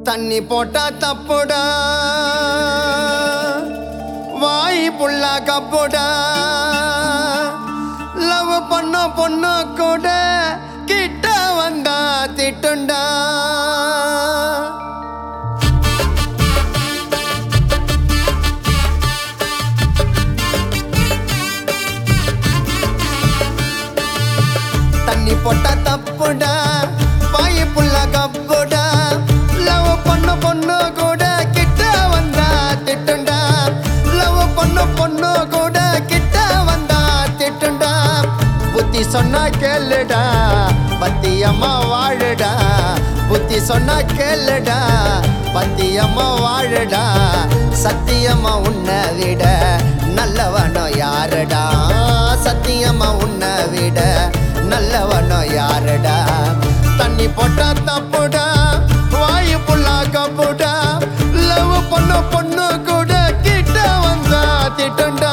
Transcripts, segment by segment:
தண்ணி போட்டா தப்புடா வாய் புள்ளா கப்புடா லவ் பண்ண பொண்ணு கூட கிட்ட வந்தா திட்டுண்டா தண்ணி போட்டா தப்புடா வாய் புள்ளா கப்புடா லவ் பண்ண பொண்ணு கூட கிட்ட வந்தா திட்டுண்டா லவ் பண்ண பொண்ணு கூட கிட்ட வந்தா திட்டுண்டா புத்தி சொன்னா கேளுடா பத்தியம்மா வாழுடா புத்தி சொன்னா கேளுடா பத்தியம்மா வாழுடா சத்தியம்மா உன்னை விட நல்லவனோ யாருடா சத்தியம்மா உன்னை விட நல்லவனோ யாருடா தண்ணி போட்டா தப்புடா வாயு புள்ளா கப்புடா லவ் பொண்ணு பொண்ணு கூட கிட்ட வந்தா திட்டுண்டா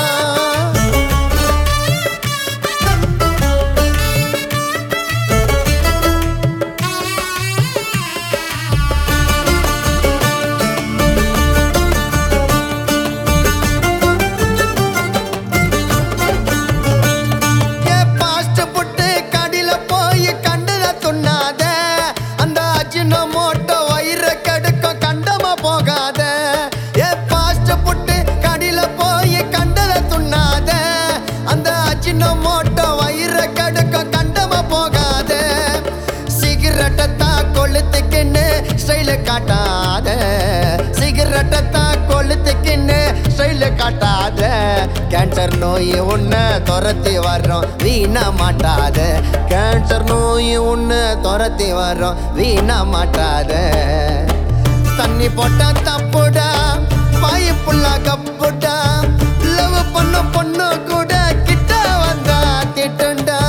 ஏ பாஸ்ட் புட்டு கடில போய் கண்டத துண்ணாத அந்த அஜினோ மோட்டோ வயிற கெடுக்கும் கண்டமா போகாத ஏ பாஸ்ட் புட்டு கடில போய் கண்டத துண்ணாத அந்த அஜினோ மோட்டோ வயிற கெடுக்கும் கண்டமா போகாத சிகரெட்டை தான் கொளுத்துக்கின்னு ஸ்டைல காட்டாத சிகரெட்டை தான் கொளுத்துக்கின்னு ஸ்டைல காட்டாத கேன்சர் நோய் உன்னை துரத்தி வர்றோம் வீணா மாட்டாத கேன்சர் நோய் உன்னை துரத்தி வர்றோம் வீணா மாட்டாத தண்ணி போட்டா தப்புடா வாய் புள்ளா கப்புடா லவ் பொண்ணு பொண்ணு கூட கிட்ட வந்தா திட்டுண்டா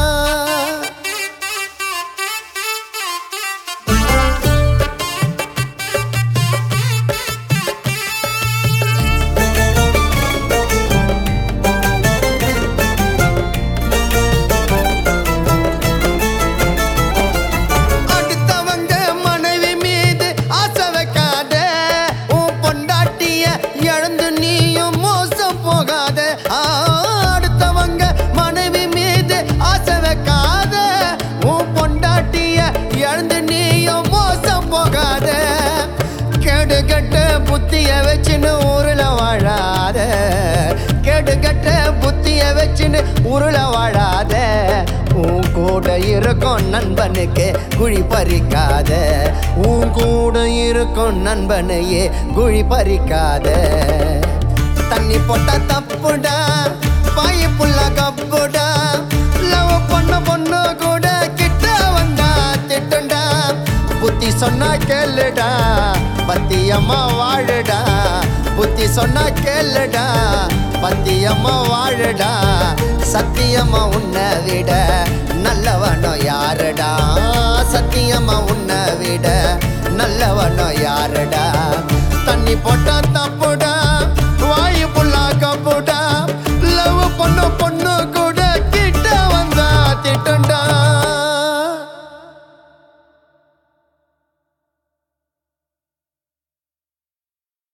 அடுத்தவங்க மனைவி மீது ஆசை வைக்காத உன் பொண்டாட்டிய இழந்து நீயும் மோசம் போகாத ஆ, அடுத்தவங்க மனைவி மீது ஆசை வைக்காத உன் பொண்டாட்டிய இழந்து நீயும் மோசம் போகாத கெடுகட்ட புத்திய வச்சுன்னு ஊருல வாழாத கெடுகட்ட புத்திய வச்சுன்னு ஊருல வாழாத உன் கூட இருக்கும் நண்பனுக்கு குழி பறிக்காத உன் கூட இருக்கும் நண்பனையே குழி பறிக்காத தண்ணி போட்டா தப்புடா பாய் புள்ள கப்புடா லவ் பண்ண பொண்ணு கூட கிட்ட வந்தா திட்டுண்டா புத்தி சொன்னா கேளுடா பத்தியம்மா வாழுடா புத்தி சொன்னா கேளுடா பத்தியம்மா வாழுடா சத்தியம்மா உன்னை விட நல்லவனோ யாருடா சத்தியம்மா உன்னை விட நல்லவனோ யாருடா தண்ணி போட்டா தப்புடா